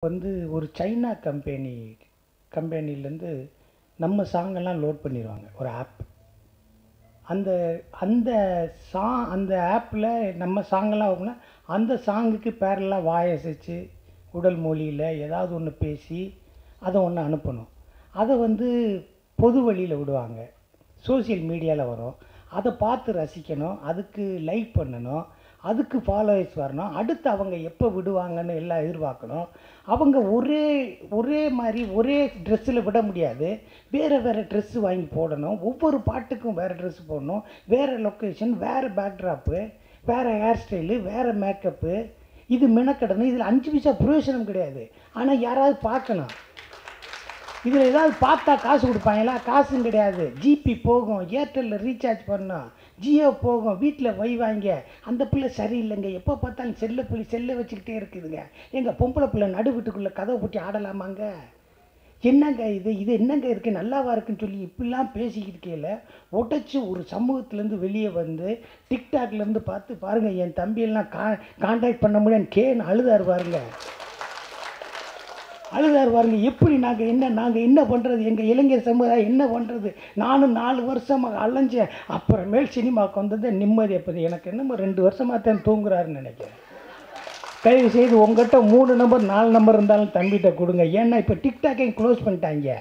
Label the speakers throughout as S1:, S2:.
S1: வந்து ஒரு China company கம்பெனிலேருந்து நம்ம சாங்கெல்லாம் லோட் பண்ணிடுவாங்க ஒரு ஆப் அந்த அந்த சா அந்த ஆப்பில் நம்ம சாங்கெல்லாம் வரும்னா அந்த சாங்குக்கு பேரெல்லாம் வாயசைச்சு உடல் மொழியில் ஏதாவது ஒன்று பேசி அதை ஒன்று அனுப்பணும் அதை வந்து பொது வழியில் விடுவாங்க சோஷியல் மீடியாவில் வரும் அதை பார்த்து ரசிக்கணும் அதுக்கு லைக் பண்ணணும் அதுக்கு ஃபாலோவர்ஸ் வரணும் அடுத்து அவங்க எப்போ விடுவாங்கன்னு எல்லாம் எதிர்பார்க்கணும் அவங்க ஒரே ஒரே மாதிரி ஒரே ட்ரெஸ்ஸில் விட முடியாது வேறு வேறு ட்ரெஸ்ஸு வாங்கி போடணும் ஒவ்வொரு பாட்டுக்கும் வேறு ட்ரெஸ் போடணும் வேறு லொக்கேஷன் வேறு பேக்ட்ராப்பு வேறு ஹேர் ஸ்டைலு வேறு மேக்கப்பு இது மெனக்கடணும் இதில் அஞ்சு பைசா பிரயோஜனம் கிடையாது ஆனால் யாராவது பார்க்கணும் இதில் ஏதாவது பார்த்தா காசு கொடுப்பாங்களா காசும் கிடையாது ஜிபி போகும் ஏர்டெல்லில் ரீசார்ஜ் பண்ணோம் ஜியோ போகும் வீட்டில் வை வாங்க அந்த பிள்ளை சரியில்லைங்க எப்போ பார்த்தாலும் செல்லை பிள்ளை செல்லை வச்சுக்கிட்டே இருக்குதுங்க எங்கள் பொம்பளை பிள்ளை நடு வீட்டுக்குள்ளே கதவை பூட்டி ஆடலாமாங்க என்னங்க இது இது என்னங்க இருக்குது நல்லாவா இருக்குன்னு சொல்லி இப்படிலாம் பேசிக்கிட்டு இருக்கையில் உடச்சி ஒரு சமூகத்துலேருந்து வெளியே வந்து டிக்டாக்லேருந்து பார்த்து பாருங்கள் என் தம்பியெல்லாம் கா காண்டாக்ட் பண்ண முடியாது கேன்னு அழுதாரு பாருங்க அழுதார் பாருங்க எப்படி நாங்கள் என்ன நாங்கள் என்ன பண்ணுறது எங்கள் இளைஞர் சமுதாயம் என்ன பண்ணுறது நானும் நாலு வருஷமாக அலைஞ்சேன் அப்புறமேல் சினிமாவுக்கு வந்தது நிம்மதி எப்போது எனக்கு என்னமோ ரெண்டு வருஷமாக தான் தூங்குறாருன்னு நினைக்கிறேன் தயவு செய்து உங்கள்கிட்ட மூணு நம்பர் நாலு நம்பர் இருந்தாலும் தம்பிகிட்ட கொடுங்க ஏன்னா இப்போ டிக்டாக்கையும் க்ளோஸ் பண்ணிட்டாங்க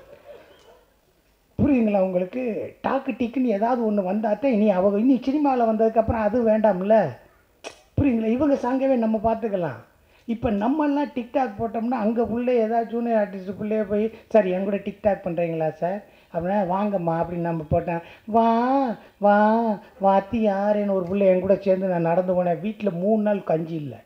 S1: புரியுதுங்களா உங்களுக்கு டாக்கு டிக்குன்னு ஏதாவது ஒன்று வந்தாத்தான் இனி அவங்க இனி சினிமாவில் வந்ததுக்கப்புறம் அது வேண்டாம்ல புரியுதுங்களா இவங்க சாங்கவே நம்ம பார்த்துக்கலாம் இப்போ நம்மெல்லாம் டிக்டாக் போட்டோம்னா அங்கே உள்ளே ஏதாவது ஜூனியர் ஆர்டிஸ்ட்டுக்குள்ளே போய் சார் என் கூட டிக்டாக் பண்ணுறீங்களா சார் அப்படின்னா வாங்கம்மா அப்படின்னு நம்ம போட்டேன் வா வா வாத்தி யாருன்னு ஒரு பிள்ளை என் கூட சேர்ந்து நான் நடந்து போனேன் வீட்டில் மூணு நாள் கஞ்சி இல்லை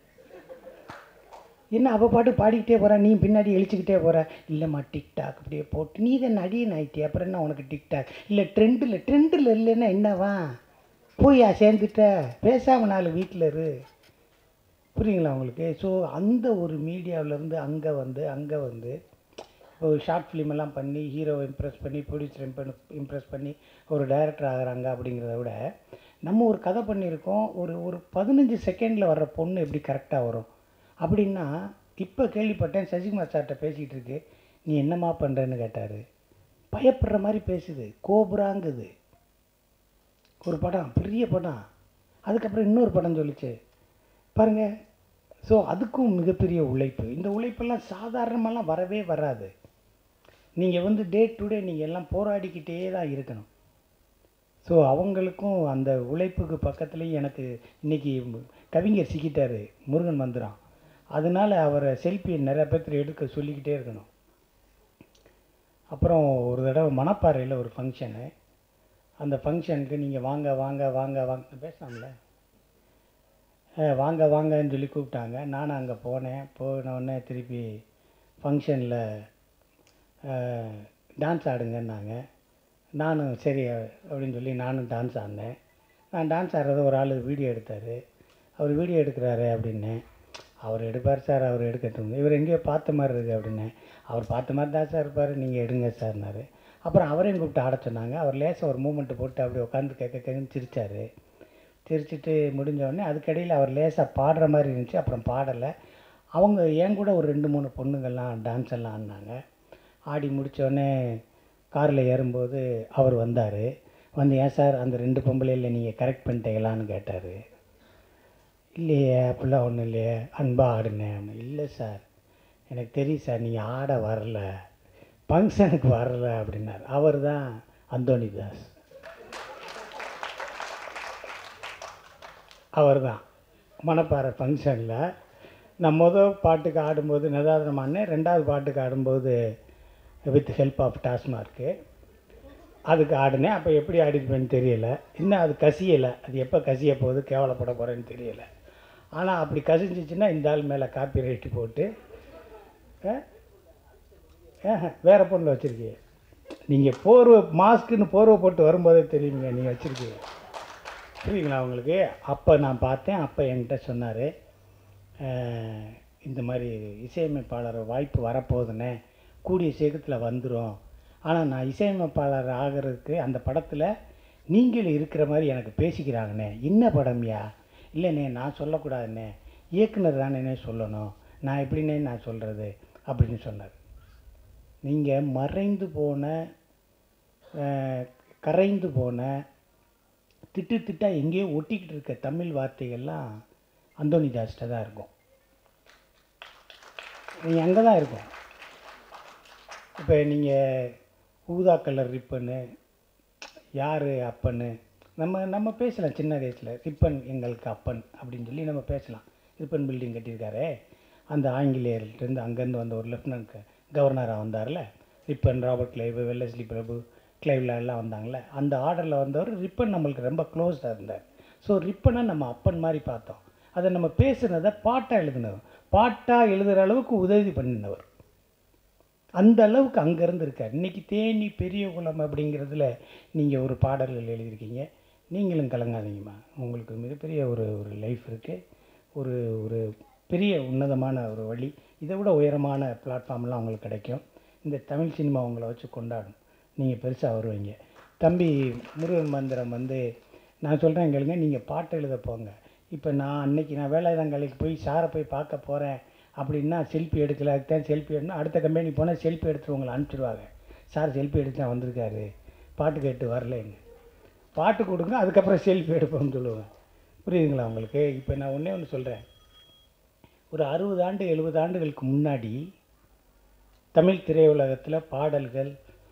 S1: என்ன அவள் பாட்டு பாடிக்கிட்டே போகிறா நீ பின்னாடி இழிச்சிக்கிட்டே போகிற இல்லைம்மா டிக்டாக் அப்படியே போட்டு நீ தான் நடிகன் ஆயிட்டே அப்புறம் என்ன உனக்கு டிக்டாக் இல்லை ட்ரெண்டில் ட்ரெண்டில் இல்லைன்னா என்னவா போயா சேர்ந்துட்ட பேசாமல் நாலு வீட்டில் இரு புரியுங்களா உங்களுக்கு ஸோ அந்த ஒரு மீடியாவிலேருந்து அங்கே வந்து அங்கே வந்து ஒரு ஷார்ட் ஃபிலிம் எல்லாம் பண்ணி ஹீரோவை இம்ப்ரெஸ் பண்ணி ப்ரொடியூசர் இம்ப்ரெஸ் பண்ணி ஒரு டைரக்டர் ஆகுறாங்க அப்படிங்கிறத விட நம்ம ஒரு கதை பண்ணியிருக்கோம் ஒரு ஒரு பதினஞ்சு செகண்டில் வர்ற பொண்ணு எப்படி கரெக்டாக வரும் அப்படின்னா இப்போ கேள்விப்பட்டேன் சசிகுமார் சார்கிட்ட பேசிகிட்டு இருக்கு நீ என்னம்மா பண்ணுறேன்னு கேட்டார் பயப்படுற மாதிரி பேசுது கோபுராங்குது ஒரு படம் பெரிய படம் அதுக்கப்புறம் இன்னொரு படம் சொல்லிச்சு பாருங்கள் ஸோ அதுக்கும் மிகப்பெரிய உழைப்பு இந்த உழைப்பெல்லாம் சாதாரணமெல்லாம் வரவே வராது நீங்கள் வந்து டே டு டே நீங்கள் எல்லாம் போராடிக்கிட்டே தான் இருக்கணும் ஸோ அவங்களுக்கும் அந்த உழைப்புக்கு பக்கத்துலேயும் எனக்கு இன்றைக்கி கவிஞர் சிக்கிட்டார் முருகன் மந்திரம் அதனால் அவரை செல்ஃபி நிறைய பேர்த்து எடுக்க சொல்லிக்கிட்டே இருக்கணும் அப்புறம் ஒரு தடவை மணப்பாறையில் ஒரு ஃபங்க்ஷனு அந்த ஃபங்க்ஷனுக்கு நீங்கள் வாங்க வாங்க வாங்க வாங்க பேசலாம்ல வாங்க வாங்கன்னு சொல்லி கூப்பிட்டாங்க நானும் அங்கே போனேன் போனோடனே திருப்பி ஃபங்க்ஷனில் டான்ஸ் ஆடுங்கன்னாங்க நானும் சரி அப்படின்னு சொல்லி நானும் டான்ஸ் ஆடினேன் நான் டான்ஸ் ஆடுறத ஒரு ஆள் வீடியோ எடுத்தார் அவர் வீடியோ எடுக்கிறாரு அப்படின்னேன் அவர் எடுப்பார் சார் அவர் எடுக்கட்டும் இவர் எங்கேயோ பார்த்த மாதிரி இருக்குது அப்படின்னேன் அவர் பார்த்த மாதிரி தான் சார் இருப்பார் நீங்கள் எடுங்க சார்னாரு அப்புறம் அவரையும் கூப்பிட்டு ஆட சொன்னாங்க அவர் லேசாக ஒரு மூமெண்ட்டு போட்டு அப்படி உட்காந்து கேட்க கேட்குன்னு சிரித்தார் சிரிச்சிட்டு முடிஞ்ச உடனே அதுக்கடையில் அவர் லேசாக பாடுற மாதிரி இருந்துச்சு அப்புறம் பாடலை அவங்க என் கூட ஒரு ரெண்டு மூணு பொண்ணுங்கள்லாம் டான்ஸ் எல்லாம் ஆடினாங்க ஆடி முடித்தோடனே காரில் ஏறும்போது அவர் வந்தார் வந்து ஏன் சார் அந்த ரெண்டு பொம்பளையில் நீங்கள் கரெக்ட் பண்ணிட்டீங்களான்னு கேட்டார் இல்லையே அப்படிலாம் ஒன்றும் இல்லையே அன்பாக ஆடினேன் இல்லை சார் எனக்கு தெரியும் சார் நீங்கள் ஆட வரல ஃபங்க்ஷனுக்கு வரல அப்படின்னார் அவர் தான் அந்தோணிதாஸ் அவர் தான் மணப்பாறை ஃபங்க்ஷனில் நான் மொதல் பாட்டுக்கு ஆடும்போது நதாதனம் ஆடினேன் ரெண்டாவது பாட்டுக்கு ஆடும்போது வித் ஹெல்ப் ஆஃப் டாஸ்மார்க்கு அதுக்கு ஆடினேன் அப்போ எப்படி ஆடிருப்பேன்னு தெரியல இன்னும் அது கசியலை அது எப்போ கசிய போகுது கேவலப்பட போகிறேன்னு தெரியல ஆனால் அப்படி கசிஞ்சிச்சுன்னா இந்த ஆள் மேலே காப்பி ரைட்டு போட்டு வேறு பொண்ணில் வச்சுருக்கீங்க நீங்கள் போர்வை மாஸ்க்குன்னு போர்வை போட்டு வரும்போதே தெரியுங்க நீங்கள் வச்சுருக்கீங்க புரியுங்களா உங்களுக்கு அப்போ நான் பார்த்தேன் அப்போ என்கிட்ட சொன்னார் இந்த மாதிரி இசையமைப்பாளர் வாய்ப்பு வரப்போகுதுன்னே கூடிய சீக்கிரத்தில் வந்துடும் ஆனால் நான் இசையமைப்பாளர் ஆகிறதுக்கு அந்த படத்தில் நீங்கள் இருக்கிற மாதிரி எனக்கு பேசிக்கிறாங்கண்ணே என்ன படம்யா இல்லைண்ணே நான் சொல்லக்கூடாதுண்ணே இயக்குனர் தானேண்ணே சொல்லணும் நான் எப்படின்னே நான் சொல்கிறது அப்படின்னு சொன்னார் நீங்கள் மறைந்து போன அஹ், கரைந்து போன திட்டு திட்டா எங்கேயோ ஒட்டிக்கிட்டு இருக்க தமிழ் வார்த்தைகள்லாம் அந்தோனிதாஸ்கிட்ட தான் இருக்கும் நீங்கள் அங்கே தான் இருக்கும் இப்போ நீங்கள் ஊதா கலர் ரிப்பனு யார் அப்பன்னு நம்ம நம்ம பேசலாம் சின்ன வயசில் ரிப்பன் எங்களுக்கு அப்பன் அப்படின்னு சொல்லி நம்ம பேசலாம் ரிப்பன் பில்டிங் கட்டியிருக்காரே அந்த ஆங்கிலேயர்கிட்டருந்து அங்கேருந்து வந்த ஒரு லெஃப்டினன்ட் கவர்னராக வந்தார்ல ரிப்பன் ராபர்ட் கிளைவ் வெல்லஸ்லி பிரபு கிளைவ்ல எல்லாம் வந்தாங்கல்ல அந்த ஆர்டரில் வந்தவர் ரிப்பன் நம்மளுக்கு ரொம்ப க்ளோஸாக இருந்தார் ஸோ ரிப்பனை நம்ம அப்பன் மாதிரி பார்த்தோம் அதை நம்ம பேசுனதை பாட்டாக எழுதினவர் பாட்டாக எழுதுகிற அளவுக்கு உதவி பண்ணினவர் அந்த அளவுக்கு அங்கேருந்து இருக்கார் இன்றைக்கி தேனி பெரிய குளம் அப்படிங்கிறதுல நீங்கள் ஒரு பாடல்கள் எழுதியிருக்கீங்க நீங்களும் கலங்காதீங்கம்மா உங்களுக்கு மிகப்பெரிய ஒரு ஒரு லைஃப் இருக்குது ஒரு ஒரு பெரிய உன்னதமான ஒரு வழி இதை விட உயரமான பிளாட்ஃபார்ம்லாம் உங்களுக்கு கிடைக்கும் இந்த தமிழ் சினிமா உங்களை வச்சு கொண்டாடும் நீங்கள் பெருசாக வருவீங்க தம்பி முருகன் மந்திரம் வந்து நான் சொல்கிறேன் கேளுங்க நீங்கள் பாட்டு எழுத போங்க இப்போ நான் அன்னைக்கு நான் வேலைதாங்கலைக்கு போய் சாரை போய் பார்க்க போகிறேன் அப்படின்னா செல்ஃபி எடுக்கல அதுக்கு தான் செல்ஃபி எடுக்கணும் அடுத்த கம்பெனி போனால் செல்ஃபி எடுத்து உங்களை அனுப்பிச்சிடுவாங்க சார் செல்ஃபி எடுத்து தான் வந்திருக்காரு பாட்டு கேட்டு வரலைங்க பாட்டு கொடுங்க அதுக்கப்புறம் செல்ஃபி எடுப்போம்னு சொல்லுவேன் புரியுதுங்களா உங்களுக்கு இப்போ நான் ஒன்றே ஒன்று சொல்கிறேன் ஒரு அறுபது ஆண்டு எழுபது ஆண்டுகளுக்கு முன்னாடி தமிழ் திரையுலகத்தில் பாடல்கள்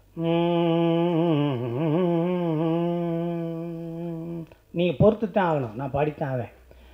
S1: நீங்கள் பொறுத்து தான் ஆகணும் நான் பாடித்தான் ஆவேன்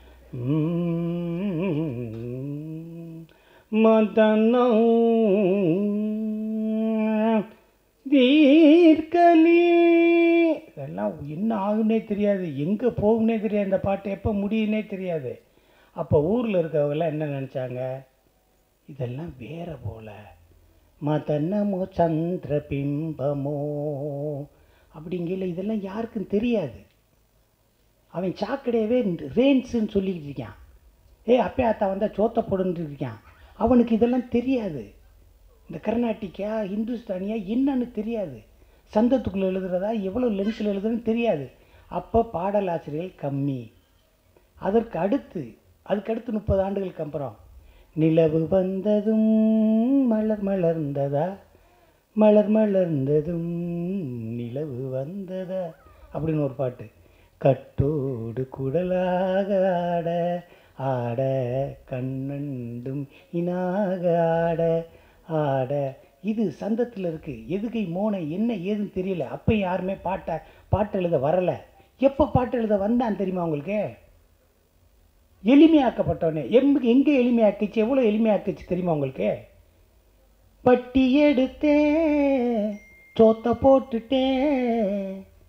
S1: மதனம் தீர்க்கலி இதெல்லாம் என்ன ஆகுன்னே தெரியாது எங்கே போகும்னே தெரியாது இந்த பாட்டு எப்போ முடியுன்னே தெரியாது அப்போ ஊரில் இருக்கவங்கெல்லாம் என்ன நினச்சாங்க இதெல்லாம் வேற போல மதனமோ சந்திர பிம்பமோ அப்படிங்கல இதெல்லாம் யாருக்கும் தெரியாது அவன் சாக்கடையவே ரேன்ஸுன்னு சொல்லிக்கிட்டு இருக்கான் ஏ அப்பே ஆத்தா வந்தால் சோத்த போடுன்னு இருக்கான் அவனுக்கு இதெல்லாம் தெரியாது இந்த கர்நாட்டிக்கா ஹிந்துஸ்தானியா என்னன்னு தெரியாது சந்தத்துக்குள்ளே எழுதுறதா எவ்வளோ லென்ஸில் எழுதுறதுன்னு தெரியாது அப்போ பாடலாசிரியர்கள் கம்மி அதற்கு அடுத்து அதுக்கு அடுத்து முப்பது ஆண்டுகளுக்கு அப்புறம் நிலவு வந்ததும் மலர் மலர்ந்ததா மலர் மலர்ந்ததும் நிலவு வந்ததா அப்படின்னு ஒரு பாட்டு கட்டோடு குடலாக ஆட ஆட கண்ணண்டும் இனாக ஆட ஆட இது சந்தத்தில் இருக்குது எதுகை மோனை என்ன ஏதுன்னு தெரியல அப்போ யாருமே பாட்டை பாட்டு எழுத வரலை எப்போ பாட்டு எழுத வந்தான் தெரியுமா உங்களுக்கு எளிமையாக்கப்பட்டவனே எம் எங்கே எளிமையாக்கிச்சு எவ்வளோ எளிமையாக்கிச்சு தெரியுமா உங்களுக்கு பட்டி எடுத்தேன் சோத்த போட்டுட்டேன்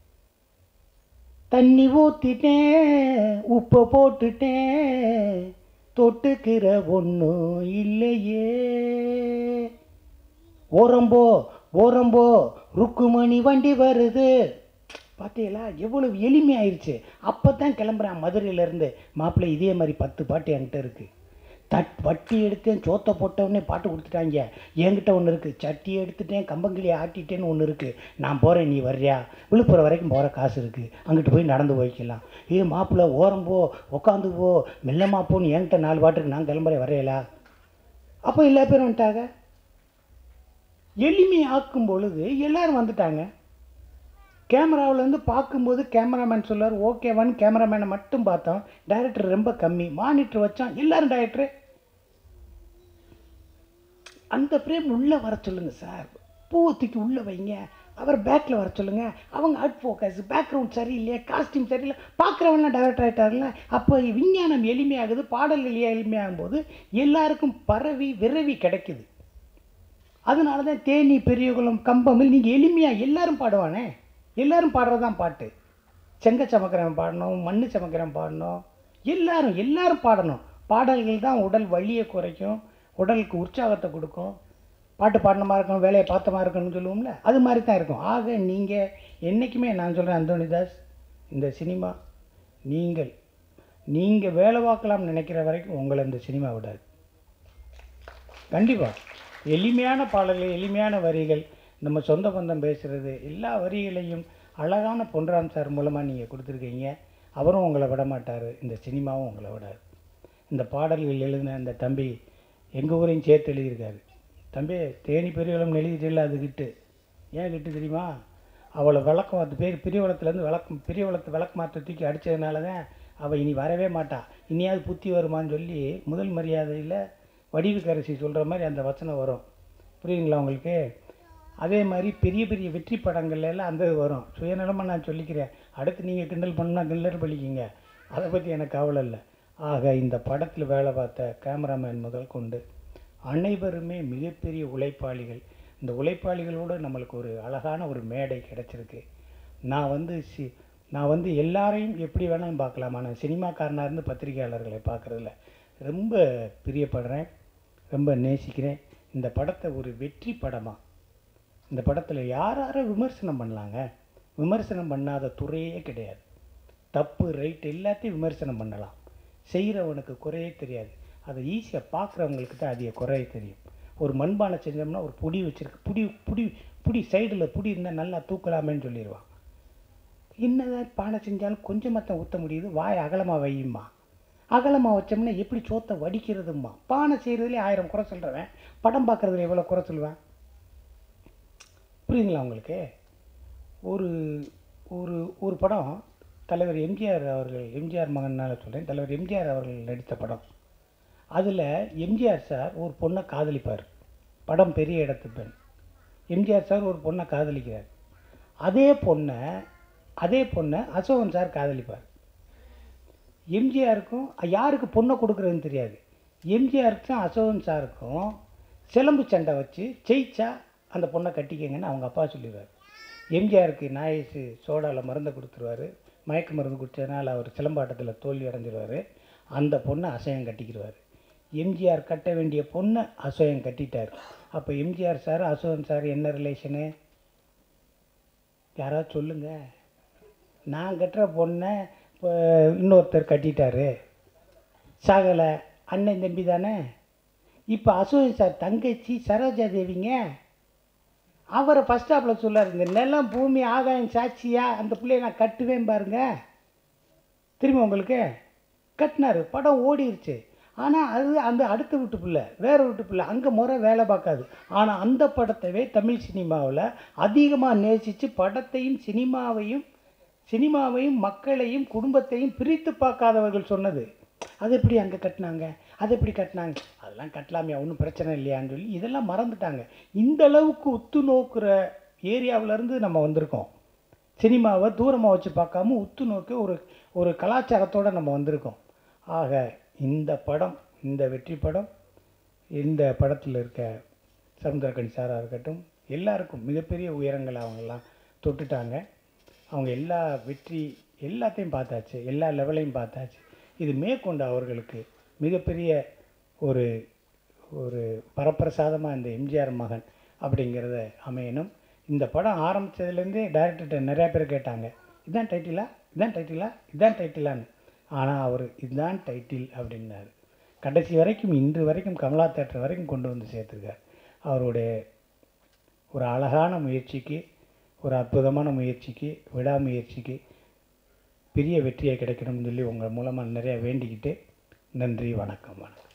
S1: தண்ணி ஊற்றிட்டேன் உப்பை போட்டுட்டேன் தொட்டுக்கிற ஒன்றும் இல்லையே ஓரம்போ ஓரம்போ ருக்குமணி வண்டி வருது பார்த்தீங்களா எவ்வளவு எளிமையாயிருச்சு அப்போ தான் கிளம்புறான் மதுரையிலேருந்து மாப்பிள்ளை இதே மாதிரி பத்து பாட்டு என்கிட்ட இருக்குது தட் வட்டி எடுத்தேன் சோத்தை போட்டவொடனே பாட்டு கொடுத்துட்டாங்க என்கிட்ட ஒன்று இருக்குது சட்டி எடுத்துட்டேன் கம்பங்கிளியை ஆட்டிட்டேன்னு ஒன்று இருக்குது நான் போகிறேன் நீ வர்றியா விழுப்புரம் வரைக்கும் போகிற காசு இருக்குது அங்கிட்டு போய் நடந்து போய்க்கலாம் ஏ மாப்பிள்ளை ஓரம் போ உட்காந்து போ மெல்லமா போன்னு என்கிட்ட நாலு பாட்டுக்கு நான் கிளம்புறேன் வரையலா அப்போ எல்லா பேரும் வந்துட்டாங்க எளிமையாக்கும் பொழுது எல்லாரும் வந்துட்டாங்க கேமராவிலேருந்து பார்க்கும்போது கேமராமேன் சொல்லுவார் ஓகே ஒன் கேமராமேனை மட்டும் பார்த்தோம் டைரக்டர் ரொம்ப கம்மி மானிட்டர் வச்சான் எல்லாரும் டைரக்டரு அந்த ஃப்ரேம் உள்ளே வர சொல்லுங்கள் சார் பூவை தூக்கி உள்ளே வைங்க அவர் பேக்கில் வர சொல்லுங்கள் அவங்க அவுட் ஃபோக்கஸ் பேக்ரவுண்ட் சரியில்லையா காஸ்டியூம் சரியில்லை பார்க்குறவங்களாம் டைரக்டர் ஆகிட்டார்ல அப்போ விஞ்ஞானம் எளிமையாகுது பாடல்கள் எளிமையாகும் போது எல்லாருக்கும் பரவி விரவி கிடைக்குது அதனால தான் தேனி பெரியகுளம் கம்பமில் நீங்கள் எளிமையாக எல்லாரும் பாடுவானே எல்லாரும் பாடுறது தான் பாட்டு செங்க சமக்கிறவன் பாடணும் மண்ணு சமக்கிறவன் பாடணும் எல்லாரும் எல்லாரும் பாடணும் பாடல்கள் தான் உடல் வலியை குறைக்கும் உடலுக்கு உற்சாகத்தை கொடுக்கும் பாட்டு பாடினமாக இருக்கணும் வேலையை பார்த்தமா இருக்கணும்னு சொல்லுவோம்ல அது மாதிரி தான் இருக்கும் ஆக நீங்கள் என்றைக்குமே நான் சொல்கிறேன் அந்தோனிதாஸ் இந்த சினிமா நீங்கள் நீங்கள் வேலை பார்க்கலாம்னு நினைக்கிற வரைக்கும் உங்களை இந்த சினிமா விடாது கண்டிப்பாக எளிமையான பாடல்கள் எளிமையான வரிகள் நம்ம சொந்த பந்தம் பேசுகிறது எல்லா வரிகளையும் அழகான பொன்ராம் சார் மூலமாக நீங்கள் கொடுத்துருக்கீங்க அவரும் உங்களை விட மாட்டார் இந்த சினிமாவும் உங்களை விடாது இந்த பாடல்கள் எழுதின இந்த தம்பி எங்கள் ஊரையும் சேர்த்து எழுதியிருக்காரு தம்பி தேனி பெரியவளம் எழுதிட்டு அது கிட்டு ஏன் கிட்டு தெரியுமா அவளை விளக்கம் அது பேர் பிரியவளத்துலேருந்து விளக்கம் பிரியவளத்து விளக்கு மாற்ற தூக்கி அடித்ததுனால தான் அவள் இனி வரவே மாட்டா இனியாவது புத்தி வருமான்னு சொல்லி முதல் மரியாதையில் வடிவுக்கரசி சொல்கிற மாதிரி அந்த வசனம் வரும் புரியுதுங்களா உங்களுக்கு அதே மாதிரி பெரிய பெரிய வெற்றி படங்கள்ல எல்லாம் அந்த இது வரும் சுயநலமாக நான் சொல்லிக்கிறேன் அடுத்து நீங்கள் கிண்டல் பண்ணால் கிண்டல் பண்ணிக்கிங்க அதை பற்றி எனக்கு கவலை இல்லை ஆக இந்த படத்தில் வேலை பார்த்த கேமராமேன் முதல் கொண்டு அனைவருமே மிகப்பெரிய உழைப்பாளிகள் இந்த உழைப்பாளிகளோடு நம்மளுக்கு ஒரு அழகான ஒரு மேடை கிடச்சிருக்கு நான் வந்து சி நான் வந்து எல்லாரையும் எப்படி வேணாலும் பார்க்கலாம் ஆனால் சினிமாக்காரனாக இருந்து பத்திரிகையாளர்களை பார்க்குறதுல ரொம்ப பிரியப்படுறேன் ரொம்ப நேசிக்கிறேன் இந்த படத்தை ஒரு வெற்றி படமாக இந்த படத்தில் யார் யாரை விமர்சனம் பண்ணலாங்க விமர்சனம் பண்ணாத துறையே கிடையாது தப்பு ரைட் எல்லாத்தையும் விமர்சனம் பண்ணலாம் செய்கிறவனுக்கு குறையே தெரியாது அதை ஈஸியாக பார்க்குறவங்களுக்கு தான் அதிக குறைய தெரியும் ஒரு மண்பானை செஞ்சோம்னா ஒரு புடி வச்சிருக்கு புடி புடி புடி சைடில் புடி இருந்தால் நல்லா தூக்கலாமேன்னு சொல்லிடுவான் என்னதான் பானை செஞ்சாலும் கொஞ்சமாக தான் ஊற்ற முடியுது வாய் அகலமாக வையுமா அகலமாக வச்சோம்னா எப்படி சோத்தை வடிக்கிறதும்மா பானை செய்கிறதுலே ஆயிரம் குறை சொல்கிறவன் படம் பார்க்குறதுல எவ்வளோ குறை சொல்லுவேன் புரியுதுங்களா உங்களுக்கு ஒரு ஒரு ஒரு படம் தலைவர் எம்ஜிஆர் அவர்கள் எம்ஜிஆர் மகனால் சொல்கிறேன் தலைவர் எம்ஜிஆர் அவர்கள் நடித்த படம் அதில் எம்ஜிஆர் சார் ஒரு பொண்ணை காதலிப்பார் படம் பெரிய இடத்து பெண் எம்ஜிஆர் சார் ஒரு பொண்ணை காதலிக்கிறார் அதே பொண்ணை அதே பொண்ணை அசோகன் சார் காதலிப்பார் எம்ஜிஆருக்கும் யாருக்கு பொண்ணை கொடுக்குறதுன்னு தெரியாது எம்ஜிஆருக்கும் அசோகன் சாருக்கும் சிலம்பு சண்டை வச்சு ஜெயிச்சா அந்த பொண்ணை கட்டிக்கங்கன்னு அவங்க அப்பா சொல்லிடுவார் எம்ஜிஆருக்கு நாயசு சோடாவில் மருந்து கொடுத்துருவாரு மயக்க மருந்து குடித்ததுனால அவர் சிலம்பாட்டத்தில் தோல்வி அடைஞ்சிருவார் அந்த பொண்ணை அசையம் கட்டிக்கிடுவார் எம்ஜிஆர் கட்ட வேண்டிய பொண்ணை அசோயம் கட்டிட்டார் அப்போ எம்ஜிஆர் சார் அசோகன் சார் என்ன ரிலேஷனு யாராவது சொல்லுங்கள் நான் கட்டுற பொண்ணை இப்போ இன்னொருத்தர் கட்டிட்டாரு சாகலை அண்ணன் தம்பி தானே இப்போ அசோகன் சார் தங்கச்சி சரோஜா தேவிங்க அவரை ஃபஸ்ட் ஸ்டாப்பில் சொல்லார் இந்த நிலம் பூமி ஆகாயம் சாட்சியா அந்த பிள்ளைய நான் கட்டுவேன் பாருங்க திரும்பி உங்களுக்கு கட்டினார் படம் ஓடிருச்சு ஆனால் அது அந்த அடுத்த வீட்டு பிள்ளை வேற வீட்டு பிள்ளை அங்கே முறை வேலை பார்க்காது ஆனால் அந்த படத்தவே தமிழ் சினிமாவில் அதிகமாக நேசித்து படத்தையும் சினிமாவையும் சினிமாவையும் மக்களையும் குடும்பத்தையும் பிரித்து பார்க்காதவர்கள் சொன்னது அது எப்படி அங்கே கட்டினாங்க அது எப்படி கட்டினாங்க அதெல்லாம் கட்டலாமே ஒன்றும் பிரச்சனை இல்லையான்னு சொல்லி இதெல்லாம் மறந்துட்டாங்க இந்த அளவுக்கு உத்து நோக்குற ஏரியாவிலேருந்து நம்ம வந்திருக்கோம் சினிமாவை தூரமாக வச்சு பார்க்காம உத்து நோக்கி ஒரு ஒரு கலாச்சாரத்தோடு நம்ம வந்திருக்கோம் ஆக இந்த படம் இந்த வெற்றி படம் இந்த படத்தில் இருக்க சமுத்திரக்கணி சாராக இருக்கட்டும் எல்லாருக்கும் மிகப்பெரிய உயரங்களை அவங்கெல்லாம் தொட்டுட்டாங்க அவங்க எல்லா வெற்றி எல்லாத்தையும் பார்த்தாச்சு எல்லா லெவலையும் பார்த்தாச்சு இது மேற்கொண்டு அவர்களுக்கு மிகப்பெரிய ஒரு ஒரு வரப்பிரசாதமாக இந்த எம்ஜிஆர் மகன் அப்படிங்கிறத அமையணும் இந்த படம் ஆரம்பித்ததுலேருந்தே டேரக்டர்கிட்ட நிறையா பேர் கேட்டாங்க இதுதான் டைட்டிலா இதுதான் டைட்டிலா இதுதான் டைட்டிலான்னு ஆனால் அவர் இதுதான் டைட்டில் அப்படின்னாரு கடைசி வரைக்கும் இன்று வரைக்கும் கமலா தேட்டர் வரைக்கும் கொண்டு வந்து சேர்த்துருக்கார் அவருடைய ஒரு அழகான முயற்சிக்கு ஒரு அற்புதமான முயற்சிக்கு விடாமுயற்சிக்கு பெரிய வெற்றியை கிடைக்கணும்னு சொல்லி உங்கள் மூலமாக நிறையா வேண்டிக்கிட்டு நன்றி வணக்கம் வணக்கம்